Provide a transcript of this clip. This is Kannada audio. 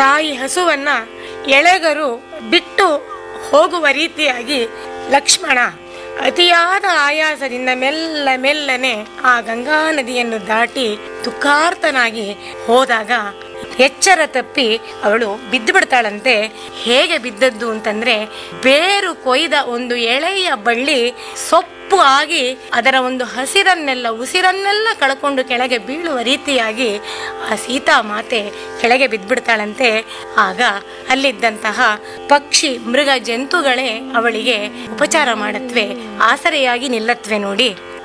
ತಾಯಿ ಹಸುವನ್ನ ಎಳೆಗರು ಬಿಟ್ಟು ಹೋಗುವ ರೀತಿಯಾಗಿ ಲಕ್ಷ್ಮಣ ಅತಿಯಾದ ಆಯಾಸದಿಂದ ಮೆಲ್ಲ ಮೆಲ್ಲನೆ ಆ ಗಂಗಾ ನದಿಯನ್ನು ದಾಟಿ ದುಃಖಾರ್ತನಾಗಿ ಹೋದಾಗ ಎಚ್ಚರ ತಪ್ಪಿ ಅವಳು ಬಿದ್ದು ಬಿಡ್ತಾಳಂತೆ ಹೇಗೆ ಬಿದ್ದದ್ದು ಅಂತಂದ್ರೆ ಬೇರು ಕೊಯ್ದ ಒಂದು ಎಳೆಯ ಬಳ್ಳಿ ಸೊಪ್ಪು ಆಗಿ ಅದರ ಒಂದು ಹಸಿರನ್ನೆಲ್ಲ ಉಸಿರನ್ನೆಲ್ಲ ಕಳ್ಕೊಂಡು ಕೆಳಗೆ ಬೀಳುವ ರೀತಿಯಾಗಿ ಆ ಸೀತಾ ಮಾತೆ ಕೆಳಗೆ ಬಿದ್ದ್ಬಿಡ್ತಾಳಂತೆ ಆಗ ಅಲ್ಲಿದ್ದಂತಹ ಪಕ್ಷಿ ಮೃಗ ಜಂತುಗಳೇ ಅವಳಿಗೆ ಉಪಚಾರ ಮಾಡತ್ವೆ ಆಸರೆಯಾಗಿ ನಿಲ್ಲತ್ವೆ ನೋಡಿ